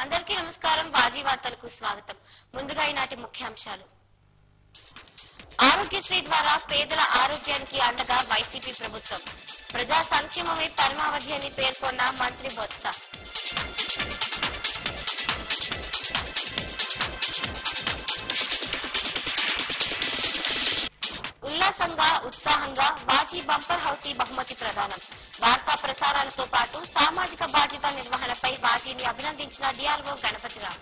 అందరికీ నమస్కారం బాజీ వార్తలకు స్వాగతం ముందుగా ఈనాటి ముఖ్యాంశాలు ఆరోగ్యశ్రీ ద్వారా పేదల ఆరోగ్యానికి అండగా వైసీపీ ప్రభుత్వం ప్రజా సంక్షేమమే పరమావధి అని పేర్కొన్న మంత్రి బొత్స ఉల్లాసంగా ఉత్సాహంగా బాజీ బంపర్ హౌసీ బహుమతి ప్రదానం వార్తా ప్రసారాలతో పాటు సామాజిక బాధ్యత నిర్వహణపై బాజీని అభినందించిన డిఆర్ఓ గణపతిరావు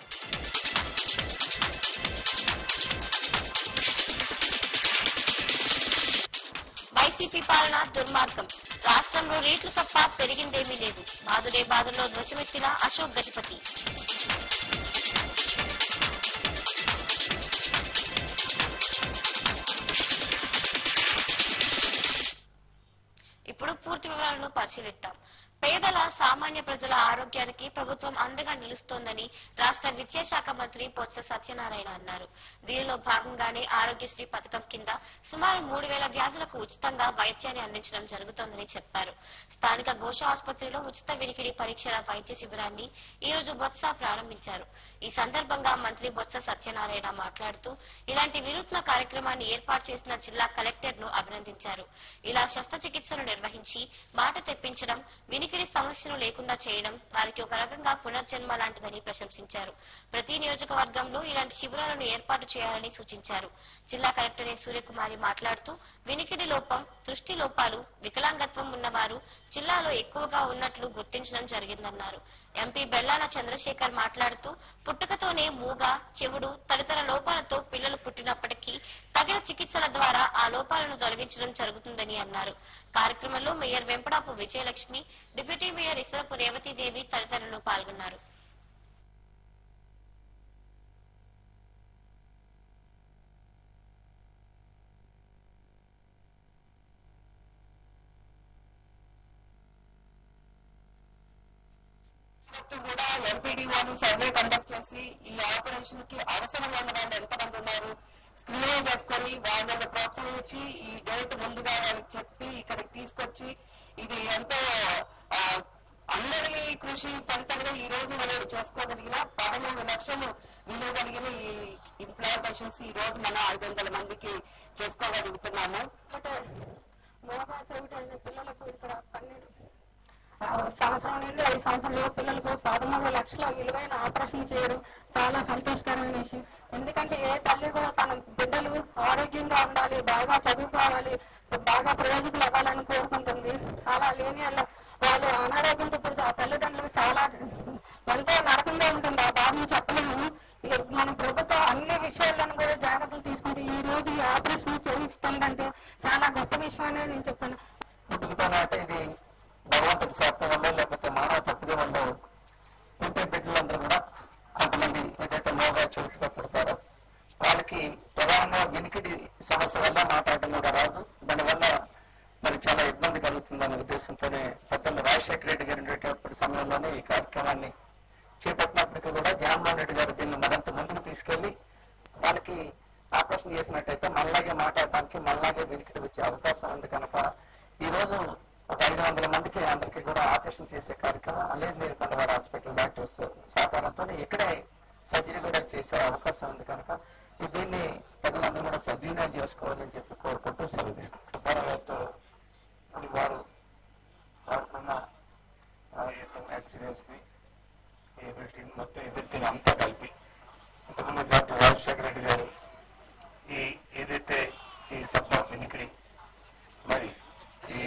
వైసీపీ పాలన దుర్మార్గం రాష్ట్రంలో రేట్లు తప్ప పెరిగిందేమీ లేదు బాదుడే బాదుల్లో ధ్వజమెత్తిన అశోక్ గజపతి ఇప్పుడు పూర్తి వివరాలను పరిశీలిద్దాం పేదల సామాన్య ప్రజల ఆరోగ్యానికి ప్రభుత్వం అండగా నిలుస్తోందని రాష్ట్ర విద్యాశాఖ మంత్రి బొత్స సత్యనారాయణ అన్నారు దీనిలో భాగంగానే ఆరోగ్యశ్రీ పథకం కింద సుమారు మూడు వేల వ్యాధులకు ఉచితంగా వైద్యాన్ని అందించడం జరుగుతోందని చెప్పారు స్థానిక ఘోష ఆసుపత్రిలో ఉచిత వినికిడి పరీక్షల వైద్య శిబిరాన్ని ఈ రోజు బొత్స ప్రారంభించారు ఈ సందర్భంగా మంత్రి బొత్స సత్యనారాయణ మాట్లాడుతూ ఇలాంటి వినూత్న కార్యక్రమాన్ని ఏర్పాటు చేసిన జిల్లా కలెక్టర్ ను అభినందించారు ఇలా శస్త్రచికిత్సను నిర్వహించి మాట తెప్పించడం వినికిడి సమస్యను లేకుండా చేయడం వారికి ఒక రకంగా పునర్జన్మ లాంటిదని ప్రశంసించారు ప్రతి నియోజకవర్గంలో ఇలాంటి శిబిరాలను ఏర్పాటు చేయాలని సూచించారు జిల్లా కలెక్టర్ ఏ సూర్యకుమారి మాట్లాడుతూ వినికిడి లోపం దృష్టి లోపాలు వికలాంగత్వం ఉన్నవారు జిల్లాలో ఎక్కువగా ఉన్నట్లు గుర్తించడం జరిగిందన్నారు ఎంపీ బెల్లాన చంద్రశేఖర్ మాట్లాడుతూ పుట్టుకతోనే మూగ చెవుడు తదితర లోపాలతో పిల్లలు పుట్టినప్పటికీ తగిన చికిత్సల ద్వారా ఆ లోపాలను తొలగించడం జరుగుతుందని అన్నారు కార్యక్రమంలో mayor Vempadapu Vijayalakshmi deputy mayor Isarapu Revathidevi తదితరులు పాల్గొన్నారు చుట్టూ కూడా ఎంపీడీఓని సర్వే కండక్ట్ చేసి ఈ ఆపరేషన్ కి అవసరం ఉన్న వాళ్ళు ఎంతమంది ఉన్నారు స్క్రీనింగ్ చేసుకొని వాళ్ళని ప్రోత్సహించి ఈ డేట్ ముందుగా వాళ్ళకి చెప్పి ఇక్కడికి తీసుకొచ్చి ఇది ఎంతో ఆ, అందరి కృషి ఫలితంగా ఈ రోజు మనం చేసుకోగలిగిన పదమూడు లక్షలు విలువ కలిగిన ఈ ఇంప్లాంటేషన్స్ ఈ రోజు మనం ఐదు వందల మందికి చేసుకోగలుగుతున్నాము మోగా చెవిటి పిల్లలకు ఇక్కడ పన్నెండు ఆ, సంవత్సరం నుండి ఐదు సంవత్సరాల పిల్లలకు పదమూడు లక్షల విలువైన ఆపరేషన్ చేయడం చాలా సంతోషకరమైన విషయం ఎందుకంటే ఏ తల్లి కూడా తన బిడ్డలు ఆరోగ్యంగా ఉండాలి బాగా చదువుకోవాలి బాగా ప్రయోజకులు అవ్వాలని కోరుకుంటుంది అలా లేని వాళ్ళ వాళ్ళు అనారోగ్యంతో పుడితే ఆ తల్లిదండ్రులకు చాలా ఎంతో నరకంగా ఉంటుంది ఆ బాధను చెప్పలేము ఇక మన ప్రభుత్వం అన్ని విషయాలను కూడా జాగ్రత్తలు తీసుకుంటే ఈ రోజు ఈ ఆపరేషన్ చేయిస్తుందంటే చాలా గొప్ప విషయం అని నేను చెప్తాను పుట్టుకతోనే అంటే ఇది భగవంతుడి శాపం వల్ల లేకపోతే మానవ తప్పిదం వల్ల పుట్టే బిడ్డలందరూ కూడా కొంతమంది ఏదైతే మోగా చెవిటితో పుడతారో వాళ్ళకి ప్రధానంగా వినికిడి సమస్య వల్ల మాట్లాడడం కూడా రాదు దానివల్ల మరి చాలా ఇబ్బంది కలుగుతుందనే ఉద్దేశంతోనే పెద్దలు రాజశేఖర రెడ్డి గారు ఉండేటప్పుడు సమయంలోనే ఈ కార్యక్రమాన్ని చేపట్టినప్పటికీ కూడా జగన్మోహన్ రెడ్డి గారు దీన్ని మరింత ముందుకు తీసుకెళ్లి వాళ్ళకి ఆపరేషన్ చేసినట్టయితే మళ్ళాగే మాట్లాడడానికి మళ్ళాగే వెలికిడి వచ్చే అవకాశం ఉంది కనుక ఈ రోజు ఒక ఐదు వందల మందికి అందరికీ కూడా ఆపరేషన్ చేసే కార్యక్రమం అలేదు మీరు కొండవాడ హాస్పిటల్ డాక్టర్స్ సహకారంతో ఇక్కడే సర్జరీ కూడా చేసే అవకాశం ఉంది కనుక ఈ దీన్ని ప్రజలందరూ కూడా సద్వినియోగం చేసుకోవాలని చెప్పి కోరుకుంటూ సెలవు తీసుకుంటాం పర్వాలేదు ఇప్పుడు వారు వాడుకున్న ఎక్స్పీరియన్స్ ని ఎబిలిటీ మొత్తం ఎబిలిటీ అంతా కలిపి ఇంతకుముందు డాక్టర్ రాజశేఖర రెడ్డి గారు ఈ ఏదైతే ఈ సబ్డా వినికిడి మరి ఈ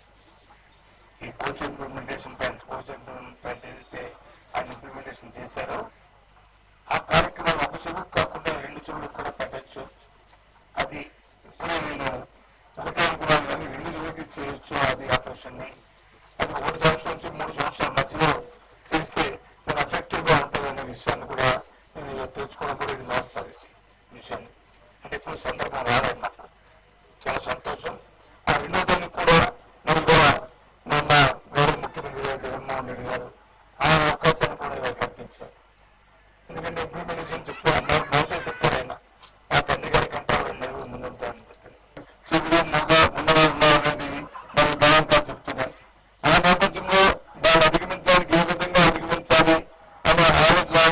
ఈ coach implementation plan coach implement plan ఏదైతే ఆయన ఇంప్లిమెంటేషన్ చేశారో ఆ కార్యక్రమం ఒక చెవుకు కాకుండా రెండు చెవులకు కూడా పెట్టచ్చు అది ఇప్పుడే నేను ఒకటే అనుకున్నాను కానీ రెండు రోజులకి చేయొచ్చు అది ఆపరేషన్ ని అది ఒకటి సంవత్సరం నుంచి మూడు సంవత్సరాల మధ్యలో చేస్తే దాని ఎఫెక్టివ్ గా ఉంటుంది అనే విషయాన్ని కూడా నేను ఇలా తెలుసుకోవడం కూడా ఇది మార్చాలి ఈ విషయాన్ని అంటే ఇప్పుడు సందర్భం రాలేదు నాకు చాలా సంతోషం ఆ వినోదానికి కూడా నేను కూడా మొన్న గౌరవ ముఖ్యమంత్రి గారు జగన్మోహన్ రెడ్డి గారు ఆయన అవకాశాన్ని కూడా ఇవాళ కల్పించారు ఎందుకంటే ఇంప్లిమెంటేషన్ చెప్పారు అన్నారు బహుశా చెప్పారు ఆయన మా తండ్రి గారి కంటే రెండు నెలలు ముందుంటారని చెప్పారు చెవిలో మగ ఉన్నవారు ఉన్నారనేది మన గణాంకాలు చెప్తున్నాయి ఆ నేపథ్యంలో దాన్ని అధిగమించడానికి ఏ విధంగా అధిగమించాలి అనే ఆలోచన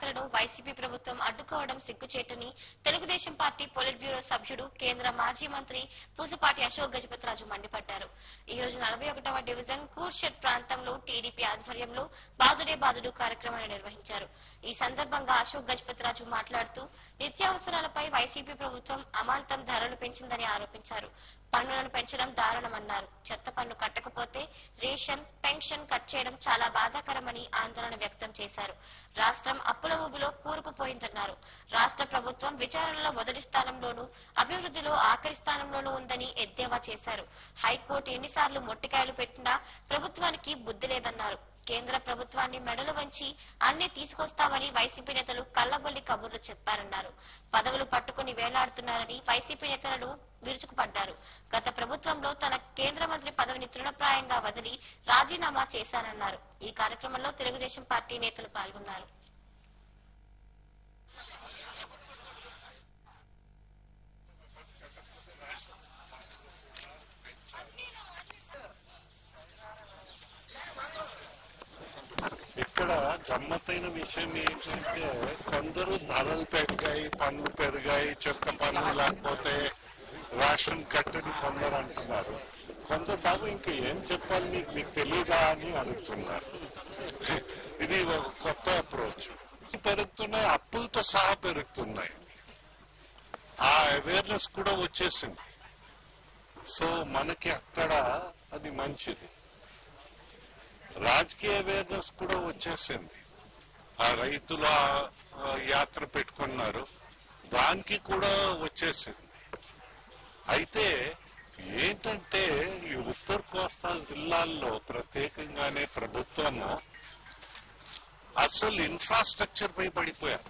యాత్రను వైసీపీ ప్రభుత్వం అడ్డుకోవడం సిగ్గుచేటని తెలుగుదేశం పార్టీ పొలిట్ బ్యూరో సభ్యుడు కేంద్ర మాజీ మంత్రి పూసపాటి అశోక్ గజపతిరాజు మండిపడ్డారు ఈ రోజు నలభై ఒకటవ డివిజన్ కూర్షెట్ ప్రాంతంలో టీడీపీ ఆధ్వర్యంలో బాదుడే బాదుడు కార్యక్రమాన్ని నిర్వహించారు ఈ సందర్భంగా అశోక్ గజపతిరాజు మాట్లాడుతూ నిత్యావసరాలపై వైసీపీ ప్రభుత్వం అమాంతం ధరలు పెంచిందని ఆరోపించారు పన్నులను పెంచడం దారుణమన్నారు చెత్త పన్ను కట్టకపోతే రేషన్ పెన్షన్ కట్ చేయడం చాలా బాధాకరమని ఆందోళన వ్యక్తం చేశారు రాష్ట్రం అప్పుల ఊబిలో కూరుకుపోయిందన్నారు రాష్ట్ర ప్రభుత్వం విచారణలో మొదటి స్థానంలోనూ అభివృద్ధిలో ఆఖరి స్థానంలోనూ ఉందని ఎద్దేవా చేశారు హైకోర్టు ఎన్నిసార్లు మొట్టికాయలు పెట్టినా ప్రభుత్వానికి బుద్ధి లేదన్నారు కేంద్ర ప్రభుత్వాన్ని మెడలు వంచి అన్ని తీసుకొస్తామని వైసీపీ నేతలు కల్లబొల్లి కబుర్లు చెప్పారన్నారు పదవులు పట్టుకుని వేలాడుతున్నారని వైసీపీ నేతలను విరుచుకుపడ్డారు గత ప్రభుత్వంలో తన కేంద్ర మంత్రి పదవిని తృణప్రాయంగా వదిలి రాజీనామా చేశారన్నారు ఈ కార్యక్రమంలో తెలుగుదేశం పార్టీ నేతలు పాల్గొన్నారు ఇక్కడ గమ్మత్తైన విషయం ఏంటంటే కొందరు ధరలు పెరిగాయి పన్ను పెరిగాయి చెత్త పన్ను లేకపోతే రేషన్ కట్టని కొందరు అంటున్నారు కొందరు బాబు ఇంకా ఏం చెప్పాలి మీకు మీకు తెలియదా అని అడుగుతున్నారు ఇది ఒక కొత్త అప్రోచ్ పెరుగుతున్నాయి అప్పులతో సహా పెరుగుతున్నాయి ఆ అవేర్నెస్ కూడా వచ్చేసింది సో మనకి అక్కడ అది మంచిది రాజకీయ అవేర్నెస్ కూడా వచ్చేసింది ఆ రైతుల ఆ, యాత్ర పెట్టుకున్నారు దానికి కూడా వచ్చేసింది అయితే ఏంటంటే ఈ ఉత్తర కోస్తా జిల్లాల్లో ప్రత్యేకంగానే ప్రభుత్వము అసలు ఇన్ఫ్రాస్ట్రక్చర్ పై పడిపోయారు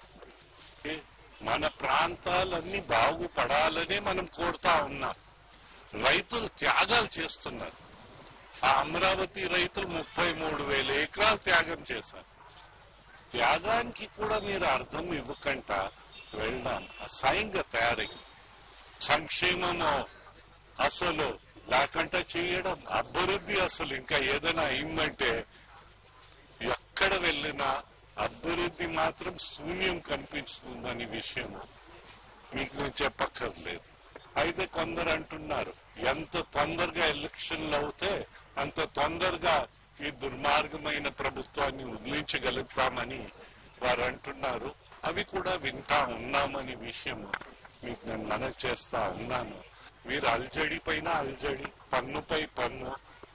మన ప్రాంతాలన్నీ బాగుపడాలనే మనం కోరుతా ఉన్నాం రైతులు త్యాగాలు చేస్తున్నారు ఆ అమరావతి రైతులు ముప్పై మూడు వేల ఎకరాలు త్యాగం చేశారు త్యాగానికి కూడా మీరు అర్థం ఇవ్వకంట వెళ్ళడం అసహ్యంగా తయారైంది సంక్షేమము అసలు లేకుండా చేయడం అభివృద్ధి అసలు ఇంకా ఏదైనా అయిందంటే ఎక్కడ వెళ్ళినా అభివృద్ధి మాత్రం శూన్యం కనిపిస్తుందని విషయం మీకు నేను చెప్పక్కర్లేదు అయితే కొందరు అంటున్నారు ఎంత తొందరగా ఎలక్షన్లు అవుతే అంత తొందరగా ఈ దుర్మార్గమైన ప్రభుత్వాన్ని వదిలించగలుగుతామని వారు అంటున్నారు అవి కూడా వింటా ఉన్నామని విషయం మీకు నేను మనవి చేస్తా ఉన్నాను వీరు అల్జడి పైన అల్జడి పన్నుపై పన్ను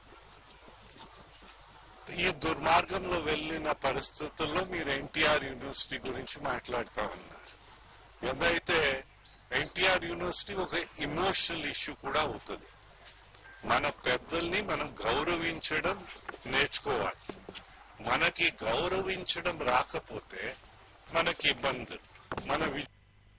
ఈ దుర్మార్గంలో వెళ్ళిన పరిస్థితుల్లో మీరు ఎన్టీఆర్ యూనివర్సిటీ గురించి మాట్లాడుతా ఉన్నారు ఏదైతే ఎన్టీఆర్ యూనివర్సిటీ ఒక ఇమోషనల్ ఇష్యూ కూడా అవుతుంది మన పెద్దల్ని మనం గౌరవించడం నేర్చుకోవాలి మనకి గౌరవించడం రాకపోతే మనకి ఇబ్బందులు మన వి-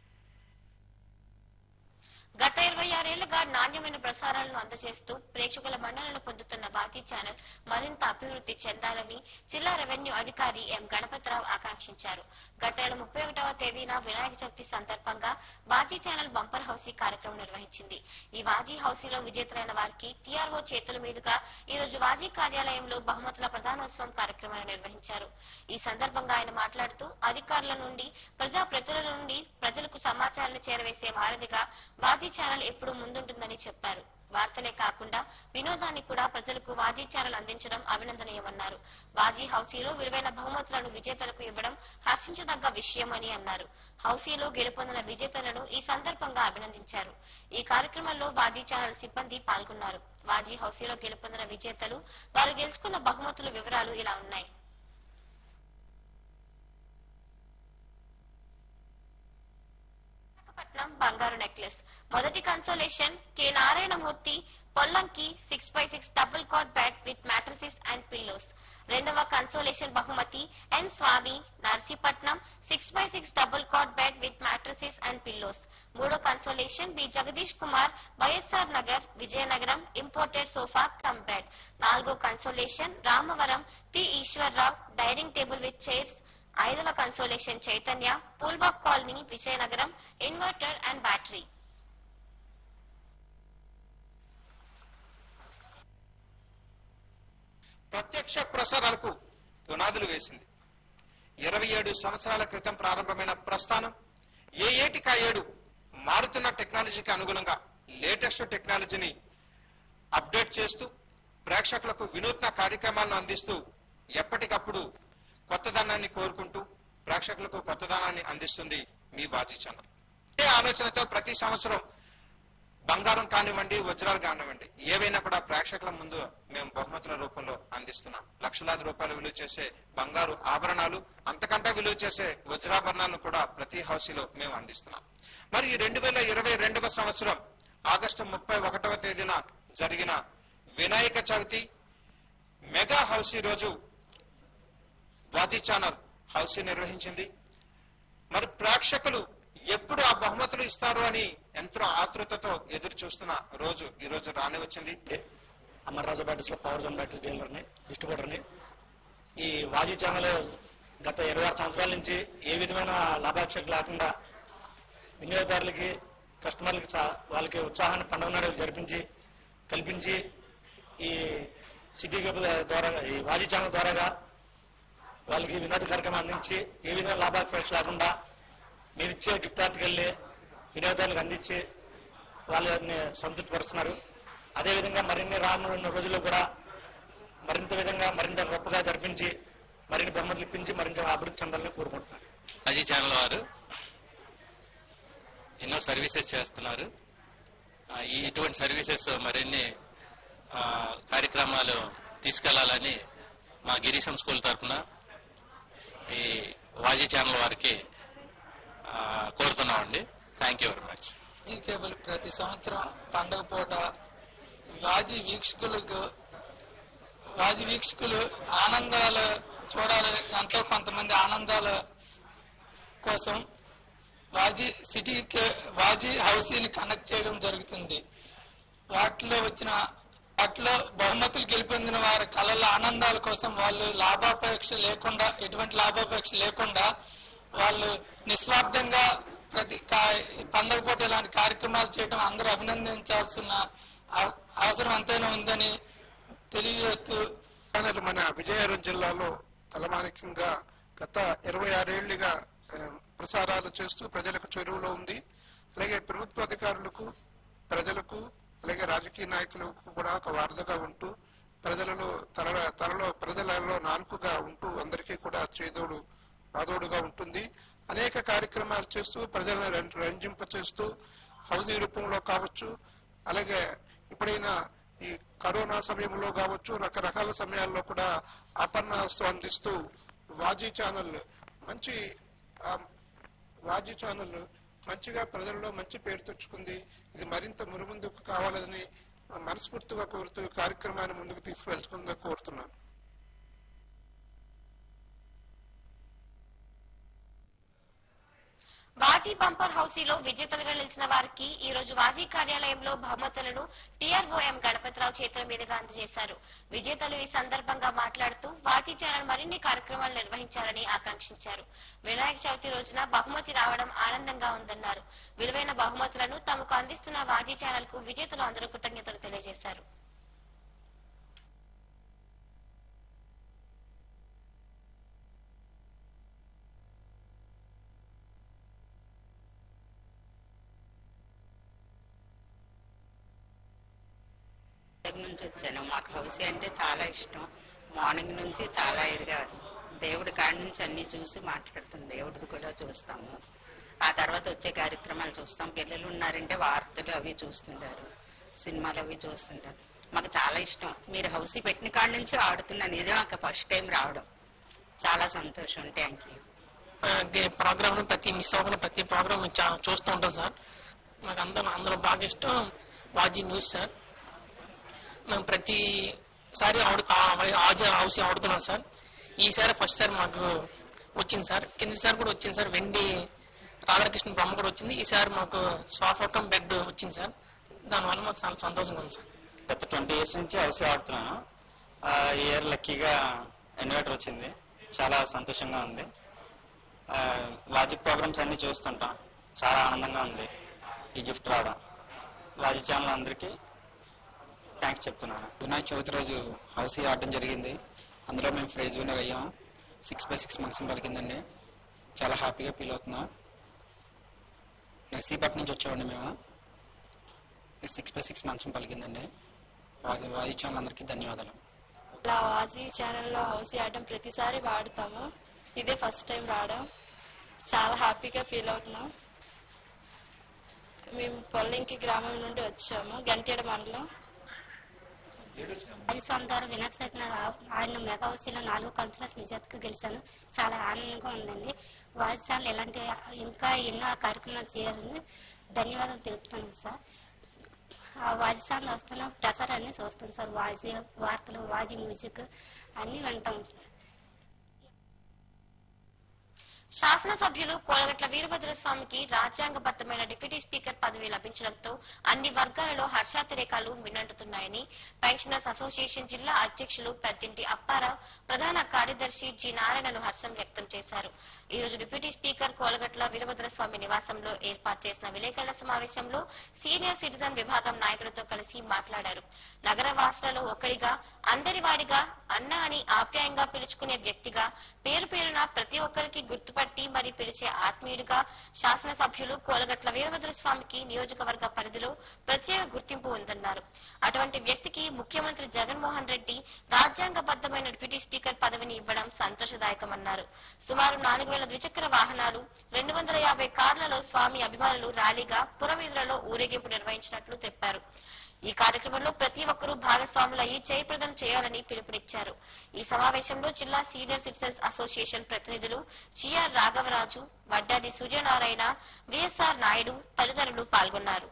గత ఇరవై ఆరేళ్లుగా నాణ్యమైన ప్రసారాలను అందజేస్తూ ప్రేక్షకుల మన్ననలు పొందుతున్న బాజీ ఛానల్ మరింత అభివృద్ధి చెందాలని జిల్లా రెవెన్యూ అధికారి ఎం గణపతిరావు ఆకాంక్షించారు గత నెల ముప్పై ఒకటవ తేదీన వినాయక చవితి సందర్భంగా బాజీ ఛానల్ బంపర్ హౌసీ కార్యక్రమం నిర్వహించింది ఈ వాజీ హౌసీలో విజేతలైన వారికి టీఆర్ఓ చేతుల మీదుగా ఈ రోజు వాజీ కార్యాలయంలో బహుమతుల ప్రధానోత్సవం కార్యక్రమాన్ని నిర్వహించారు ఈ సందర్భంగా ఆయన మాట్లాడుతూ అధికారుల నుండి ప్రజా ప్రతినిధుల నుండి ప్రజలకు సమాచారాన్ని చేరవేసే వారధిగా వాజీ ఛానల్ ఎప్పుడూ ముందుంటుందని చెప్పారు వార్తలే కాకుండా వినోదాన్ని కూడా ప్రజలకు వాజీ ఛానల్ అందించడం అభినందనీయమన్నారు వాజీ హౌసీలో విలువైన బహుమతులను విజేతలకు ఇవ్వడం హర్షించదగ్గ విషయమని అన్నారు హౌసీలో గెలుపొందిన విజేతలను ఈ సందర్భంగా అభినందించారు ఈ కార్యక్రమంలో వాజీ ఛానల్ సిబ్బంది పాల్గొన్నారు వాజీ హౌసీలో గెలుపొందిన విజేతలు వారు గెలుచుకున్న బహుమతుల వివరాలు ఇలా ఉన్నాయి విశాఖపట్నం బంగారు నెక్లెస్ మొదటి consolation K Narayanamurthy Pollanki six by six double cot bed with mattresses and pillows రెండవ కన్సోలేషన్ బహుమతి N Swamy Narsipatnam six by six double cot bed with mattresses and pillows మూడో consolation B Jagadish Kumar YSR Nagar Vizianagaram imported sofa cum bed నాలుగో consolation Ramavaram P Eswarrao dining table with chairs ఐదవ consolation Chaitanya Pulbagh colony Vizianagaram inverter and battery ప్రత్యక్ష ప్రసారాలకు పునాదులు వేసింది ఇరవై ఏడు సంవత్సరాల క్రితం ప్రారంభమైన ప్రస్థానం ఏ ఏటికా ఏడు మారుతున్న టెక్నాలజీకి అనుగుణంగా లేటెస్ట్ టెక్నాలజీని అప్డేట్ చేస్తూ ప్రేక్షకులకు వినూత్న కార్యక్రమాలను అందిస్తూ ఎప్పటికప్పుడు కొత్తదనాన్ని కోరుకుంటూ ప్రేక్షకులకు కొత్తదనాన్ని అందిస్తుంది మీ వాజీ ఛానల్ ఇదే ఆలోచనతో ప్రతి సంవత్సరం బంగారం కానివ్వండి వజ్రాలు కానివ్వండి ఏవైనా కూడా ప్రేక్షకుల ముందు మేము బహుమతుల రూపంలో అందిస్తున్నాం లక్షలాది రూపాయలు విలువ చేసే బంగారు ఆభరణాలు అంతకంటే విలువ చేసే వజ్రాభరణాలను కూడా ప్రతి హౌసీలో మేము అందిస్తున్నాం మరి ఈ రెండు వేల ఇరవై రెండవ సంవత్సరం ఆగస్టు ముప్పై ఒకటవ తేదీన జరిగిన వినాయక చవితి మెగా హౌసీ రోజు వాజీ ఛానల్ హౌసీ నిర్వహించింది మరి ప్రేక్షకులు ఎప్పుడు ఆ బహుమతులు ఇస్తారు అని ఎంతో ఆతృతతో ఎదురు చూస్తున్న రోజు ఈ రోజు రాని వచ్చింది అమర్రాజు బ్యాటరీస్ లో పవర్ జోన్ బ్యాటరీస్ డీలర్ని డిస్ట్రిబ్యూటర్ని ఈ వాజీ ఛానల్ గత ఇరవై ఆరు సంవత్సరాల నుంచి ఏ విధమైన లాభాపేక్ష లేకుండా వినియోగదారులకి కస్టమర్లకి చా- వాళ్ళకి ఉత్సాహాన్ని పండుగ నాడు జరిపించి కల్పించి ఈ సిటీ కేబుల్ ద్వారా ఈ వాజీ ఛానల్ ద్వారాగా వాళ్ళకి వినోద కార్యక్రమం అందించి ఏ విధమైన లాభాపేక్ష లేకుండా మీరు ఇచ్చే గిఫ్ట్ ఆర్టికల్ని వినియోగదారులకు అందించి వాళ్ళని సంతృప్తిపరుస్తున్నారు అదేవిధంగా మరిన్ని రానున్న రోజుల్లో కూడా మరింత విధంగా మరింత గొప్పగా జరిపించి మరిన్ని బహుమతులు ఇప్పించి మరింత అభివృద్ధి చెందాలని కోరుకుంటున్నాను అజీ ఛానల్ వారు ఎన్నో సర్వీసెస్ చేస్తున్నారు ఆ, ఈ ఇటువంటి సర్వీసెస్ మరిన్ని ఆ, కార్యక్రమాలు తీసుకెళ్లాలని మా గిరీశం స్కూల్ తరఫున ఈ వాజీ ఛానల్ వారికి ఆ, కోరుతున్నామండి thank you very much Zee cable ప్రతి సంవత్సరం పండగ పూట వాజీ వీక్షకులకు వాజీ వీక్షకులు ఆనందాలు చూడాలని ఎంతో కొంతమంది ఆనందాల కోసం వాజీ సిటీ కే- వాజీ హౌసీని కండక్ట్ చేయడం జరుగుతుంది వాటిలో వచ్చిన వాటిలో బహుమతులు గెలుపొందిన వారి కళల ఆనందాల కోసం వాళ్ళు లాభాపేక్ష లేకుండా ఎటువంటి లాభాపేక్ష లేకుండా వాళ్ళు నిస్వార్థంగా ప్రతి కా- పండగ పూట ఇలాంటి కార్యక్రమాలు చేయడం అందరూ అభినందించాల్సిన అవ- అవసరం ఎంతైనా ఉందని తెలియజేస్తూ ఛానల్ మన విజయనగరం జిల్లాలో తలమానికంగా గత ఇరవై ఆరేళ్లుగా ఆ, ప్రసారాలు చేస్తూ ప్రజలకు చెరువులో ఉంది అలాగే ప్రభుత్వ అధికారులకు ప్రజలకు అలాగే రాజకీయ నాయకులకు కూడా ఒక వారధగా ఉంటూ ప్రజలలో తల తలలో ప్రజలలో నాలుకగా ఉంటూ అందరికీ కూడా చేదోడు ఆదోడుగా ఉంటుంది అనేక కార్యక్రమాలు చేస్తూ ప్రజలను రం- రంజింప చేస్తూ హౌదీ రూపంలో కావచ్చు అలాగే ఎప్పుడైనా ఈ కరోనా సమయంలో కావచ్చు రకరకాల సమయాల్లో కూడా ఆపన్నాస్తం అందిస్తూ వాజీ ఛానల్ మంచి ఆ, వాజీ ఛానల్ మంచిగా ప్రజల్లో మంచి పేరు తెచ్చుకుంది ఇది మరింత మునుముందుకు కావాలని మనస్ఫూర్తిగా కోరుతూ ఈ కార్యక్రమాన్ని ముందుకు తీసుకువెళ్తుందని కోరుతున్నాను వాజీ బంపర్ హౌసీలో విజేతలుగా నిలిచిన వారికి ఈ రోజు వాజీ కార్యాలయంలో బహుమతులను టీఆర్ఓఎం గణపతిరావు చేతుల మీదుగా అందజేశారు విజేతలు ఈ సందర్భంగా మాట్లాడుతూ వాజీ ఛానల్ మరిన్ని కార్యక్రమాలు నిర్వహించాలని ఆకాంక్షించారు వినాయక చవితి రోజున బహుమతి రావడం ఆనందంగా ఉందన్నారు విలువైన బహుమతులను తమకు అందిస్తున్న వాజీ ఛానల్ కు విజేతలు అందరూ కృతజ్ఞతలు తెలియజేశారు దగ్గర నుంచి వచ్చాను మాకు హౌసీ అంటే చాలా ఇష్టం మార్నింగ్ నుంచి చాలా ఇదిగా దేవుడి కాడి నుంచి అన్ని చూసి మాట్లాడుతాం దేవుడిది కూడా చూస్తాము ఆ తర్వాత వచ్చే కార్యక్రమాలు చూస్తాం పిల్లలు ఉన్నారంటే వార్తలు అవి చూస్తుంటారు సినిమాలు అవి చూస్తుంటారు మాకు చాలా ఇష్టం మీరు హౌసీ పెట్టిన కాడి నుంచి ఆడుతున్నాను ఇదే మాకు ఫస్ట్ టైం రావడం చాలా సంతోషం థ్యాంక్ యూ ప్రోగ్రామ్ ప్రతి మిస్ అవ్వకుండా ప్రతి ప్రోగ్రామ్ చూస్తూ ఉంటాం సార్ మాకు అందరూ అందరూ బాగా ఇష్టం వాజీ న్యూస్ సార్ మేము ప్రతిసారి ఆడు ఆజ హౌస్ ఆడుతున్నాం సార్ ఈసారి ఫస్ట్ సార్ మాకు వచ్చింది సార్ కిందసారి కూడా వచ్చింది సార్ వెండి రాధాకృష్ణ బొమ్మ కూడా వచ్చింది ఈసారి మాకు సోఫా బెడ్ వచ్చింది సార్ దానివల్ల మాకు చాలా సంతోషంగా ఉంది సార్ గత ట్వంటీ ఇయర్స్ నుంచి హౌస్ ఆడుతున్నాను ఆ, ఈ ఇయర్ లక్కీగా ఇన్వర్టర్ వచ్చింది చాలా సంతోషంగా ఉంది ఆ, లాజిక్ ప్రోగ్రామ్స్ అన్ని చూస్తుంటాం చాలా ఆనందంగా ఉంది ఈ గిఫ్ట్ రావడం లాజిక్ ఛానల్ అందరికీ థ్యాంక్స్ చెప్తున్నాను వినాయక చవితి రోజు హౌస్ ఆడడం జరిగింది అందులో మేము ప్రైజ్ విన్నర్ అయ్యాము సిక్స్ బై సిక్స్ మంత్స్ పలికిందండి చాలా హ్యాపీగా ఫీల్ అవుతున్నాం నర్సీపట్నం నుంచి వచ్చేవాడిని మేము సిక్స్ బై సిక్స్ మంత్స్ పలికిందండి వాది వాది ఛానల్ అందరికీ ధన్యవాదాలు ఇలా వాజీ ఛానల్లో హౌసీ ఆడడం ప్రతిసారి వాడతాము ఇదే ఫస్ట్ టైం రావడం చాలా హ్యాపీగా ఫీల్ అవుతున్నాం మేము పొల్లింకి గ్రామం నుండి వచ్చాము గంటేడ మండలం అది సొంతారు వినాయక చవితి నాడు ఆ- ఆడిన మెగా హౌసీలో నాలుగు కౌన్సిలర్స్ మెజార్టీకి గెలిచాను చాలా ఆనందంగా ఉందండి వాజీసార్లు ఇలాంటి ఇంకా ఎన్నో కార్యక్రమాలు చేయాలని ధన్యవాదాలు తెలుపుతాను సార్ ఆ వాజీసార్లు వస్తున్న ప్రసారాన్ని చూస్తాం సార్ వాజీ వార్తలు వాజీ మ్యూజిక్ అన్నీ వింటాం సార్ శాసనసభ్యులు కోలగట్ల వీరభద్ర స్వామికి రాజ్యాంగబద్ధమైన డిప్యూటీ స్పీకర్ పదవి లభించడంతో అన్ని వర్గాలలో హర్షాతిరేకాలు మిన్నంటున్నాయని పెన్షనర్స్ అసోసియేషన్ జిల్లా అధ్యక్షులు పెద్దింటి అప్పారావు ప్రధాన కార్యదర్శి జి నారాయణలు హర్షం వ్యక్తం చేశారు ఈ రోజు డిప్యూటీ స్పీకర్ కోలగట్ల వీరభద్ర స్వామి నివాసంలో ఏర్పాటు చేసిన విలేకరుల సమావేశంలో సీనియర్ సిటిజన్ విభాగం నాయకులతో కలిసి మాట్లాడారు నగర వాసులలో ఒకడిగా అందరి వాడిగా అన్న అని ఆప్యాయంగా పిలుచుకునే వ్యక్తిగా పేరు పేరున ప్రతి ఒక్కరికి గుర్తుపట్టి మరి పిలిచే ఆత్మీయుడిగా శాసనసభ్యులు కోలగట్ల వీరభద్ర స్వామికి నియోజకవర్గ పరిధిలో ప్రత్యేక గుర్తింపు ఉందన్నారు అటువంటి వ్యక్తికి ముఖ్యమంత్రి జగన్మోహన్ రెడ్డి రాజ్యాంగబద్ధమైన డిప్యూటీ స్పీకర్ పదవిని ఇవ్వడం సంతోషదాయకమన్నారు సుమారు నాలుగు వేల ద్విచక్ర వాహనాలు రెండు వందల యాభై కార్లలో స్వామి అభిమానులు ర్యాలీగా పురవీధులలో ఊరేగింపు నిర్వహించినట్లు చెప్పారు ఈ కార్యక్రమంలో ప్రతి ఒక్కరూ భాగస్వాములయ్యి జయప్రదం చేయాలని పిలుపునిచ్చారు ఈ సమావేశంలో జిల్లా సీనియర్ సిటిజన్స్ అసోసియేషన్ ప్రతినిధులు జిఆర్ రాఘవరాజు వడ్డాది సూర్యనారాయణ విఎస్ఆర్ నాయుడు తదితరులు పాల్గొన్నారు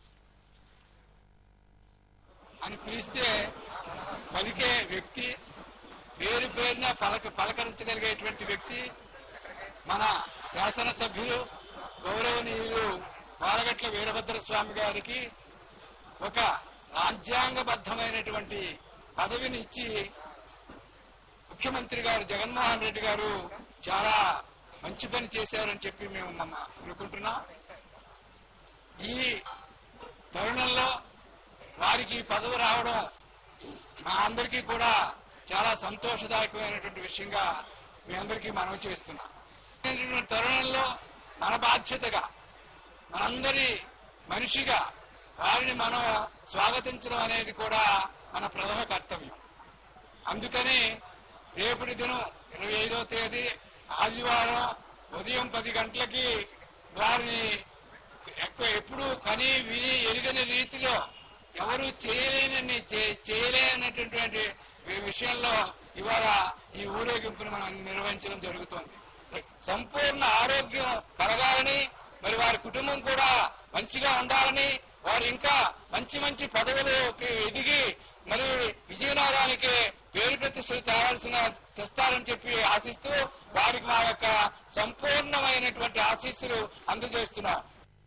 అని పిలిస్తే పలికే వ్యక్తి పేరు పేరున పలక పలకరించగలిగేటువంటి వ్యక్తి మన శాసనసభ్యులు గౌరవనీయులు పాలగట్ల వీరభద్ర స్వామి గారికి ఒక రాజ్యాంగబద్ధమైనటువంటి పదవిని ఇచ్చి ముఖ్యమంత్రి గారు జగన్మోహన్ రెడ్డి గారు చాలా మంచి పని చేశారని చెప్పి మేము మమ్మ అనుకుంటున్నాం ఈ తరుణంలో వారికి ఈ పదవి రావడం మా అందరికీ కూడా చాలా సంతోషదాయకమైనటువంటి విషయంగా మీ అందరికీ మనవి చేస్తున్నాం ఇటువంటి తరుణంలో మన బాధ్యతగా మనందరి మనిషిగా వారిని మనం స్వాగతించడం అనేది కూడా మన ప్రథమ కర్తవ్యం అందుకని రేపటి దినం ఇరవై ఐదో తేదీ ఆదివారం ఉదయం పది గంటలకి వారిని ఎక్కువ ఎప్పుడు కని విని ఎరుగని రీతిలో ఎవరు చేయలేనని చే- చేయలేనటువంటి వి- విషయంలో ఇవాళ ఈ ఊరేగింపును మనం నిర్వహించడం జరుగుతోంది సంపూర్ణ ఆరోగ్యం కలగాలని మరి వారి కుటుంబం కూడా మంచిగా ఉండాలని వారు ఇంకా మంచి మంచి పదవులకు ఎదిగి మరి విజయనగరానికి పేరు ప్రతిష్టలు తేవాల్సిన తెస్తారని చెప్పి ఆశిస్తూ వారికి మా యొక్క సంపూర్ణమైనటువంటి ఆశీస్సులు అందజేస్తున్నాం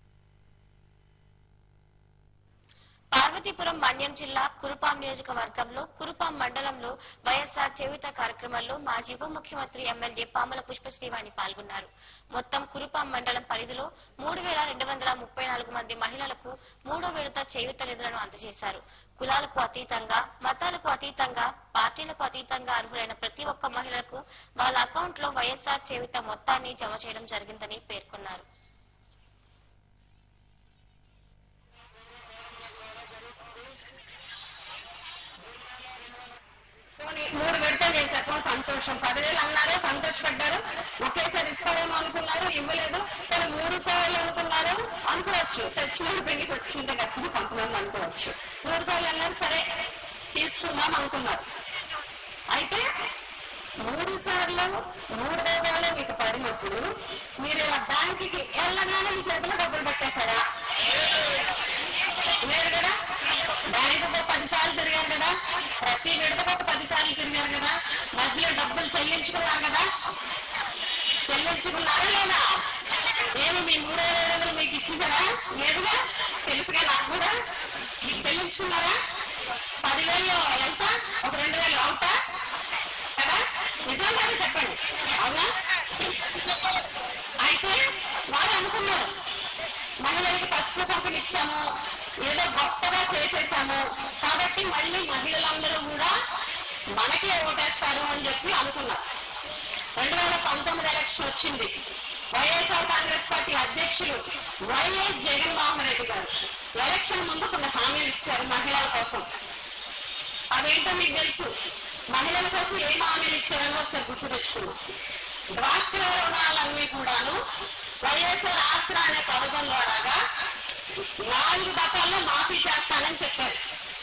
పార్వతీపురం మన్యం జిల్లా కురుపాం నియోజకవర్గంలో కురుపాం మండలంలో వైఎస్ఆర్ చేయుత కార్యక్రమంలో మాజీ ఉప ముఖ్యమంత్రి ఎమ్మెల్యే పామల పుష్పశ్రీవాణి పాల్గొన్నారు మొత్తం కురుపాం మండలం పరిధిలో మూడు వేల రెండు వందల ముప్పై నాలుగు మంది మహిళలకు మూడో విడత చేయుత నిధులను అందజేశారు కులాలకు అతీతంగా మతాలకు అతీతంగా పార్టీలకు అతీతంగా అర్హులైన ప్రతి ఒక్క మహిళకు వాళ్ళ అకౌంట్ లో వైఎస్ఆర్ చేయుత మొత్తాన్ని జమ చేయడం జరిగిందని పేర్కొన్నారు పోనీ మూడు విడతలు చేశారు సంతోషం పదివేలు అన్నారు సంతోషపడ్డారు ఒకేసారి ఇస్తారేమో అనుకున్నారు ఇవ్వలేదు కానీ మూడు సార్లు అనుకున్నారు అనుకోవచ్చు చచ్చిన పెళ్లికి వచ్చింటే కట్టుకుని కొంతమంది అనుకోవచ్చు మూడు సార్లు అన్నారు సరే తీసుకుందాం అనుకున్నారు అయితే మూడు సార్లు మూడు వేలు మీకు పడినప్పుడు మీరు ఇలా బ్యాంకుకి వెళ్ళగానే మీ చేతిలో డబ్బులు పెట్టేశారా లేదు కదా బ్యాంకుకు పది సార్లు తిరిగారు కదా ప్రతి విడతకు ఒక పది సార్లు తిరిగారు కదా మధ్యలో డబ్బులు చెల్లించుకున్నారు కదా చెల్లించుకున్నారా లేదా ఏమి మీ మూడో వేలు మీకు ఇచ్చేసారా లేదుగా తెలుసుగా నాకు కూడా చెల్లించుకున్నారా పదివేలు ఎంత ఒక రెండు వేలు అవుతా కదా నిజంగా చెప్పండి అవునా అయితే వాళ్ళు అనుకున్నారు మహిళలకి పసుపు కుంకుమ ఇచ్చాము ఏదో గొప్పగా చేసేసాము కాబట్టి మళ్ళీ మహిళలందరూ కూడా మనకే ఓటేస్తారు అని చెప్పి అనుకున్నారు రెండు వేల పంతొమ్మిది ఎలక్షన్ వచ్చింది వైఎస్ఆర్ కాంగ్రెస్ పార్టీ అధ్యక్షులు వైఎస్ జగన్మోహన్ రెడ్డి గారు ఎలక్షన్ ముందు కొన్ని హామీలు ఇచ్చారు మహిళల కోసం అవేంటో మీకు తెలుసు మహిళల కోసం ఏం హామీలు ఇచ్చారని ఒకసారి గుర్తు తెచ్చుకున్నాం డ్వాక్రా రుణాలన్నీ కూడాను వైఎస్ఆర్ ఆసరా అనే పథకం ద్వారాగా నాలుగు దఫాల్లో మాఫీ చేస్తానని చెప్పారు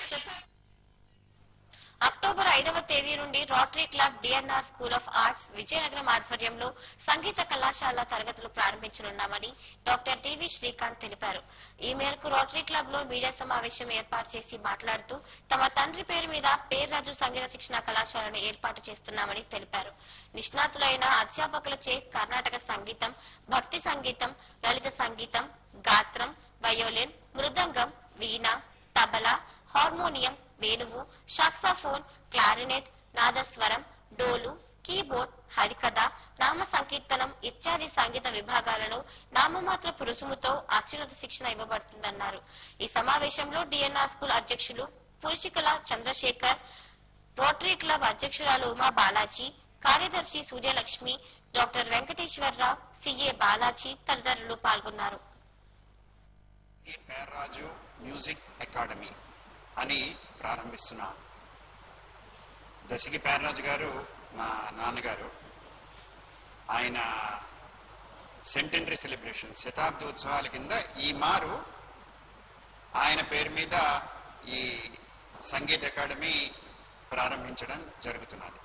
అక్టోబర్ ఐదవ తేదీ నుండి Rotary Club DNR school of arts Vizianagaram ఆధ్వర్యంలో సంగీత కళాశాల తరగతులు ప్రారంభించనున్నామని డాక్టర్ టివి శ్రీకాంత్ తెలిపారు ఈ మేరకు రోటరీ క్లబ్ లో మీడియా సమావేశం ఏర్పాటు చేసి మాట్లాడుతూ తమ తండ్రి పేరు మీద పేర్రాజు సంగీత శిక్షణ కళాశాలను ఏర్పాటు చేస్తున్నామని తెలిపారు నిష్ణాతులైన అధ్యాపకులచే కర్ణాటక సంగీతం భక్తి సంగీతం లలిత సంగీతం గాత్రం వయోలిన్ మృదంగం వీణ తబలా హార్మోనియం వేణువు సాక్సాఫోన్ క్లారినెట్ నాదస్వరం డోలు కీబోర్డ్ హరికథ నామ సంకీర్తనం ఇత్యాది సంగీత విభాగాలలో నామమాత్రపు రుసుముతో అత్యున్నత శిక్షణ ఇవ్వబడుతుందన్నారు ఈ సమావేశంలో డిఎన్ఆర్ స్కూల్ అధ్యక్షులు పురుషికల చంద్రశేఖర్ రోటరీ క్లబ్ అధ్యక్షురాలు ఉమా బాలాజీ కార్యదర్శి సూర్యలక్ష్మి డాక్టర్ వెంకటేశ్వరరావు సిఏ బాలాజీ తదితరులు పాల్గొన్నారు ఈ పేర్రాజు మ్యూజిక్ అకాడమీ అని ప్రారంభిస్తున్నాం దశకి పేర్రాజు గారు మా నాన్నగారు ఆయన సెంటెనరీ సెలబ్రేషన్ శతాబ్ది ఉత్సవాల కింద ఈ మారు ఆయన పేరు మీద ఈ సంగీత అకాడమీ ప్రారంభించడం జరుగుతున్నది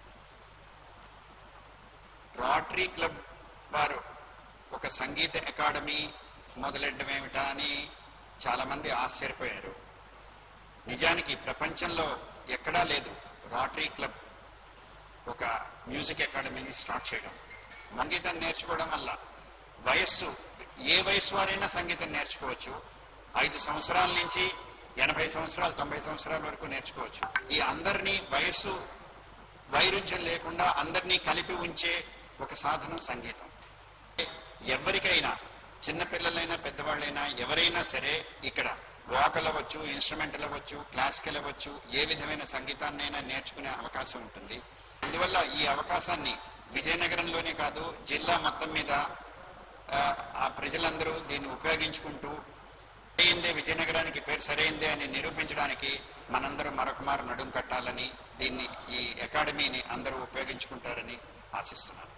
రోటరీ క్లబ్ వారు ఒక సంగీత అకాడమీ మొదలెట్టడం ఏమిటా అని చాలామంది ఆశ్చర్యపోయారు నిజానికి ప్రపంచంలో ఎక్కడా లేదు రోటరీ క్లబ్ ఒక మ్యూజిక్ అకాడమీని స్టార్ట్ చేయడం సంగీతం నేర్చుకోవడం వల్ల వయస్సు ఏ వయస్సు వారైనా సంగీతం నేర్చుకోవచ్చు ఐదు సంవత్సరాల నుంచి ఎనభై సంవత్సరాలు తొంభై సంవత్సరాల వరకు నేర్చుకోవచ్చు ఈ అందరినీ వయస్సు వైరుధ్యం లేకుండా అందరినీ కలిపి ఉంచే ఒక సాధనం సంగీతం ఎవరికైనా చిన్నపిల్లలైనా పెద్దవాళ్ళైనా ఎవరైనా సరే ఇక్కడ వోకల్ అవ్వచ్చు ఇన్స్ట్రుమెంటల్ అవ్వచ్చు క్లాసికల్ అవ్వచ్చు ఏ విధమైన సంగీతాన్నైనా నేర్చుకునే అవకాశం ఉంటుంది అందువల్ల ఈ అవకాశాన్ని విజయనగరంలోనే కాదు జిల్లా మొత్తం మీద ఆ, ఆ ప్రజలందరూ దీన్ని ఉపయోగించుకుంటూ సరైందే విజయనగరానికి పేరు సరైందే అని నిరూపించడానికి మనందరం మరొక మారు నడుం కట్టాలని దీన్ని ఈ అకాడమీని అందరూ ఉపయోగించుకుంటారని ఆశిస్తున్నాను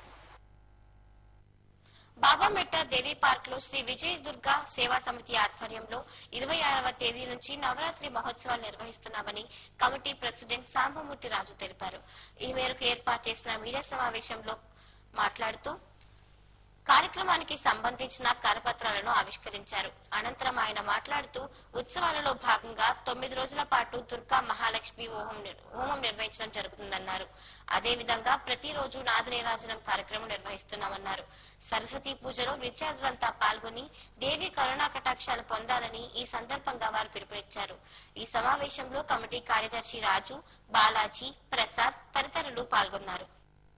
బాబామెట్ట దేవి పార్క్ లో శ్రీ విజయ దుర్గా సేవా సమితి ఆధ్వర్యంలో ఇరవై ఆరవ తేదీ నుంచి నవరాత్రి మహోత్సవాలు నిర్వహిస్తున్నామని కమిటీ ప్రెసిడెంట్ సాంబమూర్తి రాజు తెలిపారు ఈ మేరకు ఏర్పాటు చేసిన మీడియా సమావేశంలో మాట్లాడుతూ కార్యక్రమానికి సంబంధించిన కరపత్రాలను ఆవిష్కరించారు అనంతరం ఆయన మాట్లాడుతూ ఉత్సవాలలో భాగంగా తొమ్మిది రోజుల పాటు దుర్గా మహాలక్ష్మి హోమం నిర్- హోమం నిర్వహించడం జరుగుతుందన్నారు అదేవిధంగా ప్రతిరోజు నాదనీరాజనం కార్యక్రమం నిర్వహిస్తున్నామన్నారు సరస్వతి పూజలో విద్యార్థులంతా పాల్గొని దేవి కరుణా కటాక్షాలు పొందాలని ఈ సందర్భంగా వారు పిలుపునిచ్చారు ఈ సమావేశంలో కమిటీ కార్యదర్శి రాజు బాలాజీ ప్రసాద్ తదితరులు పాల్గొన్నారు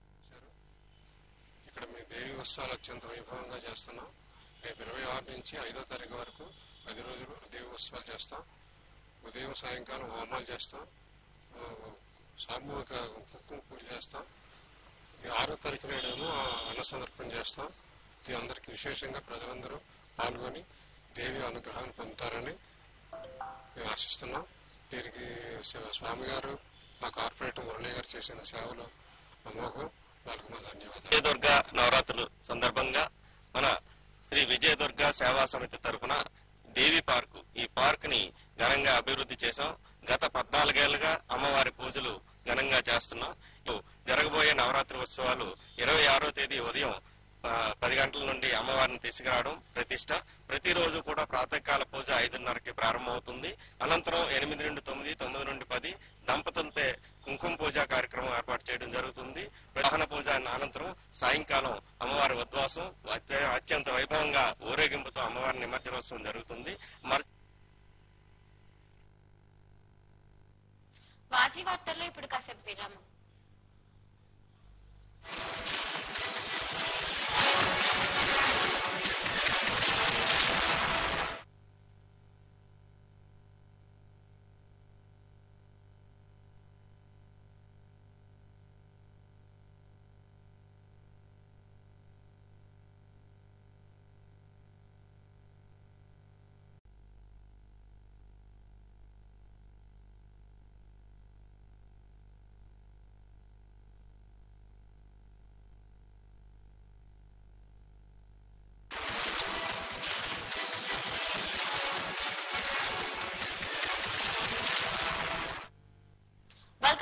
ఇక్కడ మేము దేవి ఉత్సవాలు అత్యంత వైభవంగా చేస్తున్నాం రేపు ఇరవై ఆరు నుంచి ఐదో తారీఖు వరకు పది రోజులు దేవి ఉత్సవాలు చేస్తాం ఉదయం సాయంకాలం హోమాలు చేస్తాం ఆ, సామూహిక కుంకుమ పూజ చేస్తాం ఈ ఆరో తారీఖు నాడేమో అన్న సందర్పణ చేస్తాం ఇది అందరికీ విశేషంగా ప్రజలందరూ పాల్గొని దేవి అనుగ్రహాన్ని పొందుతారని మేము ఆశిస్తున్నాం దీనికి శివ- స్వామి గారు మా కార్పొరేటర్ మురళీ గారు చేసిన సేవలు అమోఘం వాళ్ళకు మా ధన్యవాదాలు విజయదుర్గ నవరాత్రులు సందర్భంగా మన శ్రీ విజయదుర్గ సేవా సమితి తరఫున దేవి పార్కు ఈ పార్క్ ని ఘనంగా అభివృద్ధి చేశాం గత పద్నాలుగేళ్లుగా అమ్మవారి పూజలు ఘనంగా చేస్తున్నాం ఇప్పుడు జరగబోయే నవరాత్రి ఉత్సవాలు ఇరవై ఆరో తేదీ ఉదయం ఆ, పది గంటల నుండి అమ్మవారిని తీసుకురావడం ప్రతిష్ట ప్రతిరోజు కూడా ప్రాతకాల పూజ ఐదున్నరకి ప్రారంభమవుతుంది అనంతరం ఎనిమిది నుండి తొమ్మిది తొమ్మిది నుండి పది దంపతులతో కుంకుమ పూజ కార్యక్రమం ఏర్పాటు చేయడం జరుగుతుంది ప్రధాన పూజ అనంతరం సాయంకాలం అమ్మవారి ఉద్వాసం అత్య- అత్యంత వైభవంగా ఊరేగింపుతో అమ్మవారి నిమజ్జనోత్సవం జరుగుతుంది మరి వాజీ వార్తల్లో ఇప్పుడు కాసేపు విరామం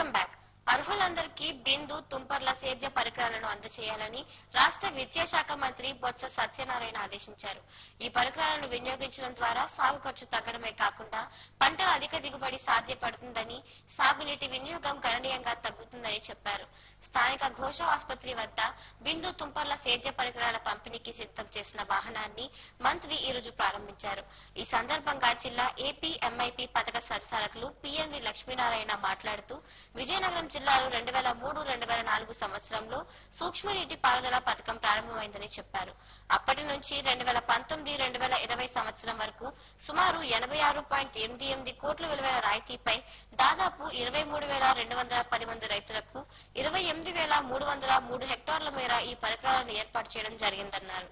వెల్కమ్ బ్యాక్ అర్హులందరికీ బిందు తుంపర్ల సేద్య పరికరాలను అందజేయాలని రాష్ట్ర విద్యాశాఖ మంత్రి బొత్స సత్యనారాయణ ఆదేశించారు ఈ పరికరాలను వినియోగించడం ద్వారా సాగు ఖర్చు తగ్గడమే కాకుండా పంటల అధిక దిగుబడి సాధ్యపడుతుందని సాగునీటి వినియోగం గణనీయంగా తగ్గుతుందని చెప్పారు స్థానిక ఘోష ఆసుపత్రి వద్ద బిందు తుంపర్ల సేద్య పరికరాల పంపిణీకి సిద్ధం చేసిన వాహనాన్ని మంత్రి ఈ రోజు ప్రారంభించారు ఈ సందర్భంగా జిల్లా ఏపీ ఎంఐపి పథక సంచాలకులు పిఎన్వి లక్ష్మీనారాయణ మాట్లాడుతూ విజయనగరం జిల్లాలో రెండు వేల మూడు రెండు వేల నాలుగు సంవత్సరంలో సూక్ష్మ నీటి పారుదల పథకం ప్రారంభమైందని చెప్పారు అప్పటి నుంచి రెండు వేల పంతొమ్మిది రెండు వేల ఇరవై సంవత్సరం వరకు సుమారు ఎనభై ఆరు పాయింట్ ఎనిమిది ఎనిమిది కోట్ల విలువైన రాయితీపై దాదాపు ఇరవై మూడు వేల రెండు వందల పది మంది రైతులకు ఇరవై ఎనిమిది వేల మూడు వందల మూడు హెక్టార్ల మేర ఈ పరికరాలను ఏర్పాటు చేయడం జరిగిందన్నారు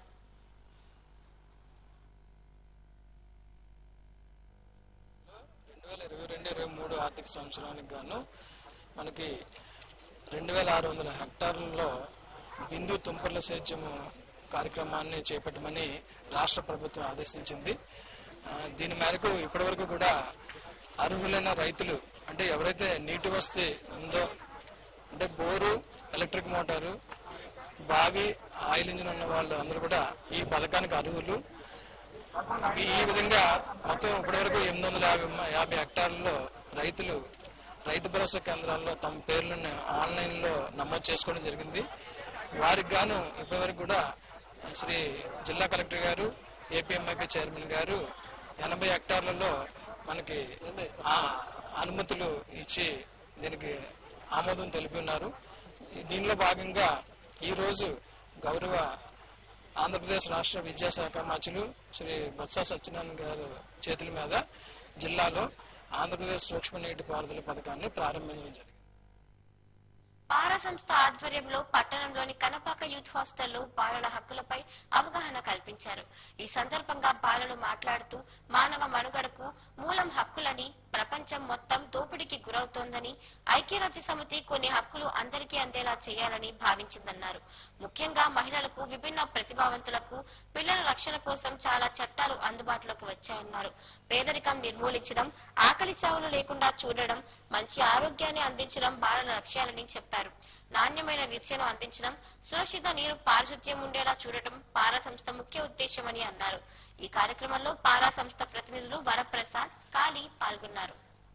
రెండు వేల ఇరవై రెండు ఇరవై మూడు ఆర్థిక సంవత్సరానికి గాను మనకి రెండు వేల ఆరు వందల హెక్టార్లలో బిందు తుంపర్ల సేద్యము కార్యక్రమాన్ని చేపట్టమని రాష్ట్ర ప్రభుత్వం ఆదేశించింది ఆ, దీని మేరకు ఇప్పటివరకు కూడా అర్హులైన రైతులు అంటే ఎవరైతే నీటి వస్తే ఉందో అంటే బోరు ఎలక్ట్రిక్ మోటారు బావి ఆయిల్ ఇంజిన్ ఉన్న వాళ్ళు అందరూ కూడా ఈ పథకానికి అర్హులు ఈ ఈ విధంగా మొత్తం ఇప్పటివరకు ఎనిమిది వందల యాభై మ- యాభై హెక్టార్లలో రైతులు రైతు భరోసా కేంద్రాల్లో తమ పేర్లను ఆన్లైన్లో నమోదు చేసుకోవడం జరిగింది వారికి గాను ఇప్పటివరకు కూడా శ్రీ జిల్లా కలెక్టర్ గారు ఏపీఎంఐపీ చైర్మన్ గారు ఎనభై హెక్టార్లలో మనకి ఆ అనుమతులు ఇచ్చి దీనికి ఆమోదం తెలిపి ఉన్నారు దీనిలో భాగంగా ఈరోజు గౌరవ ఆంధ్రప్రదేశ్ రాష్ట్ర విద్యాశాఖ మంత్రులు శ్రీ బొత్స సత్యనారాయణ గారు చేతుల మీద జిల్లాలో ఆంధ్రప్రదేశ్ సూక్ష్మ నీటి పారుదల పథకాన్ని ప్రారంభించడం జరిగింది పారా సంస్థ ఆధ్వర్యంలో పట్టణంలోని కనపాక యూత్ హాస్టల్లో బాలల హక్కులపై అవగాహన కల్పించారు ఈ సందర్భంగా బాలలు మాట్లాడుతూ మానవ మనుగడకు మూలం హక్కులని ప్రపంచం మొత్తం దోపిడీకి గురవుతోందని ఐక్యరాజ్య సమితి కొన్ని హక్కులు అందరికీ అందేలా చేయాలని భావించిందన్నారు ముఖ్యంగా మహిళలకు విభిన్న ప్రతిభావంతులకు పిల్లల రక్షణ కోసం చాలా చట్టాలు అందుబాటులోకి వచ్చాయన్నారు పేదరికం నిర్మూలించడం ఆకలి చావులు లేకుండా చూడడం మంచి ఆరోగ్యాన్ని అందించడం బాలల లక్ష్యాలని చెప్పారు నాణ్యమైన విద్యను అందించడం సురక్షిత నీరు పారిశుద్ధ్యం ఉండేలా చూడటం పారా సంస్థ ముఖ్య ఉద్దేశమని అన్నారు ఈ కార్యక్రమంలో పారా సంస్థ ప్రతినిధులు వరప్రసాద్ కాళీ పాల్గొన్నారు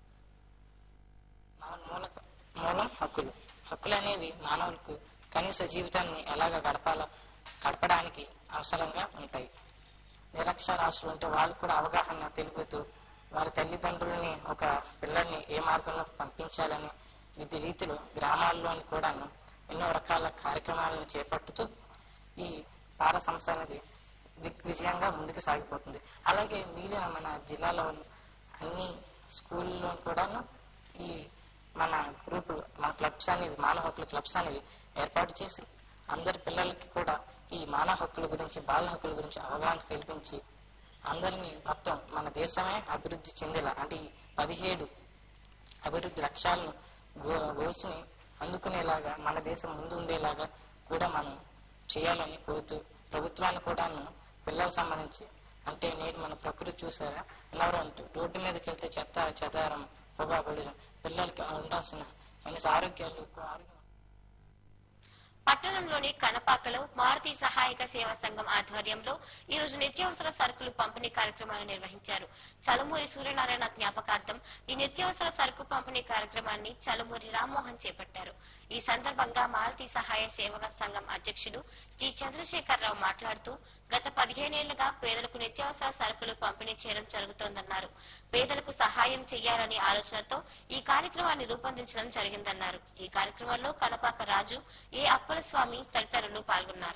మూల మూలం హక్కులు హక్కులు అనేవి మానవులకు కనీస జీవితాన్ని ఎలాగ గడపాలో గడపడానికి అవసరంగా ఉంటాయి నిరక్షరాస్యులు ఉంటే వాళ్ళు కూడా అవగాహన తెలుపుతూ వారి తల్లిదండ్రులని ఒక పిల్లల్ని ఏ మార్గంలో పంపించాలని వివిధ రీతిలో గ్రామాల్లోని కూడాను ఎన్నో రకాల కార్యక్రమాలను చేపట్టుతూ ఈ పార సంస్థ అనేది దిగ్విజయంగా ముందుకు సాగిపోతుంది అలాగే మిగిలిన మన జిల్లాలో ఉన్న అన్ని స్కూల్లో కూడాను ఈ మన గ్రూపులు మన క్లబ్స్ అనేవి మానవ హక్కుల క్లబ్స్ అనేవి ఏర్పాటు చేసి అందరి పిల్లలకి కూడా ఈ మానవ హక్కుల గురించి బాల హక్కుల గురించి అవగాహన కల్పించి అందరినీ మొత్తం మన దేశమే అభివృద్ధి చెందేలా అంటే ఈ పదిహేడు అభివృద్ధి లక్ష్యాలను గో గోల్స్ని అందుకునేలాగా మన దేశం ముందు ఉండేలాగా కూడా మనం చేయాలని కోరుతూ ప్రభుత్వాన్ని కూడాను పిల్లలకు సంబంధించి అంటే నేటి మన ప్రకృతి చూసారా ఎన్వరాన్మెంట్ రోడ్డు మీదకి వెళ్తే చెత్త చెదారం పొగ పొల్యూషన్ పిల్లలకి ఉండాల్సిన కనీస ఆరోగ్యాలు ఆరోగ్యం పట్టణంలోని కనపాకలో మారుతి సహాయక సేవా సంఘం ఆధ్వర్యంలో ఈ రోజు నిత్యావసర సరుకులు పంపిణీ కార్యక్రమాన్ని నిర్వహించారు చలుమూరి సూర్యనారాయణ జ్ఞాపకార్థం ఈ నిత్యావసర సరుకు పంపిణీ కార్యక్రమాన్ని చలుమూరి రామ్మోహన్ చేపట్టారు ఈ సందర్భంగా మారుతి సహాయ సేవక సంఘం అధ్యక్షుడు జి చంద్రశేఖరరావు మాట్లాడుతూ గత పదిహేనేళ్లుగా పేదలకు నిత్యావసర సరుకులు పంపిణీ చేయడం జరుగుతోందన్నారు పేదలకు సహాయం చేయాలనే ఆలోచనతో ఈ కార్యక్రమాన్ని రూపొందించడం జరిగిందన్నారు ఈ కార్యక్రమంలో కనపాక రాజు ఏ అప్పలస్వామి తదితరులు పాల్గొన్నారు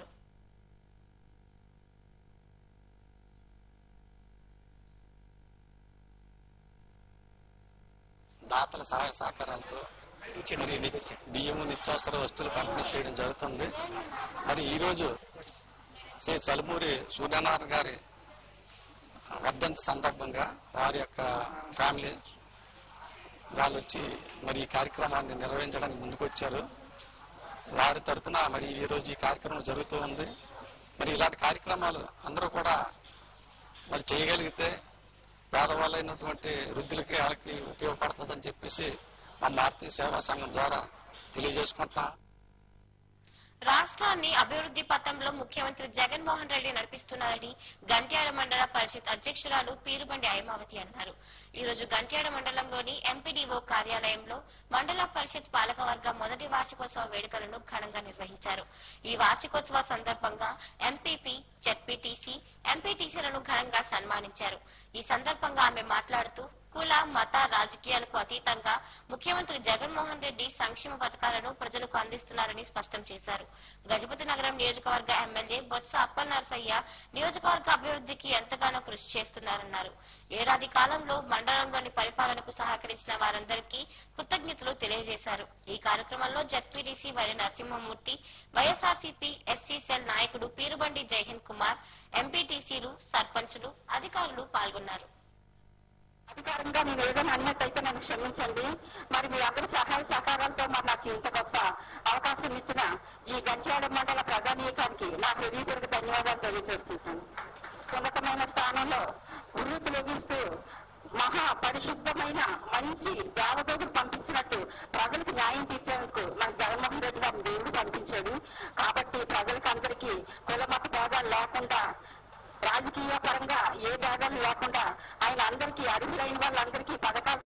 దాతల సహాయ సహకారాలతో మరి నిత్య- బియ్యము నిత్యావసర వస్తువులు పంపిణీ చేయడం జరుగుతుంది మరి ఈరోజు శ్రీ చలుమూరి సూర్యనారాయణ గారి వర్ధంతి సందర్భంగా వారి యొక్క ఫ్యామిలీ వాళ్ళు వచ్చి మరి ఈ కార్యక్రమాన్ని నిర్వహించడానికి ముందుకొచ్చారు వారి తరపున మరి ఈరోజు ఈ కార్యక్రమం జరుగుతూ ఉంది మరి ఇలాంటి కార్యక్రమాలు అందరూ కూడా మరి చేయగలిగితే పేదవాళ్ళైనటువంటి వృద్ధులకి వాళ్ళకి ఉపయోగపడుతుందని చెప్పేసి మా భారతీయ సేవా సంఘం ద్వారా తెలియజేసుకుంటున్నాం రాష్ట్రాన్ని అభివృద్ధి పథంలో ముఖ్యమంత్రి జగన్మోహన్ రెడ్డి నడిపిస్తున్నారని గంట్యాడ మండల పరిషత్ అధ్యక్షురాలు పీరుబండి ఐమావతి అన్నారు ఈ రోజు గంట్యాడ మండలంలోని ఎంపీడీఓ కార్యాలయంలో మండల పరిషత్ పాలకవర్గ మొదటి వార్షికోత్సవ వేడుకలను ఘనంగా నిర్వహించారు ఈ వార్షికోత్సవ సందర్భంగా ఎంపీపీ జెడ్పీటీసీ ఎంపీటీసీలను ఘనంగా సన్మానించారు ఈ సందర్భంగా ఆమె మాట్లాడుతూ కుల మత రాజకీయాలకు అతీతంగా ముఖ్యమంత్రి జగన్మోహన్ రెడ్డి సంక్షేమ పథకాలను ప్రజలకు అందిస్తున్నారని స్పష్టం చేశారు గజపతి నగరం నియోజకవర్గ ఎమ్మెల్యే బొత్స అప్పనరసయ్య నియోజకవర్గ అభివృద్ధికి ఎంతగానో కృషి చేస్తున్నారన్నారు ఏడాది కాలంలో మండలంలోని పరిపాలనకు సహకరించిన వారందరికీ కృతజ్ఞతలు తెలియజేశారు ఈ కార్యక్రమంలో ZPTC Y Narasimhamurthy YSRCP SC cell నాయకుడు పీరుబండి జైహింద్ కుమార్ ఎంపీటీసీలు సర్పంచులు అధికారులు పాల్గొన్నారు అధికారంగా నేను ఏదైనా అన్నట్టయితే నన్ను క్షమించండి మరి మీ అందరి సహాయ సహకారాలతో మరి నాకు ఇంత గొప్ప అవకాశం ఇచ్చిన ఈ గంట్యాడ మండల ప్రధానికానికి నా హృదయపూర్వక ధన్యవాదాలు తెలియజేసుకుంటాను ఉన్నతమైన స్థానంలో వృత్తి లొగిస్తూ మహా పరిశుద్ధమైన మంచి దేవదూత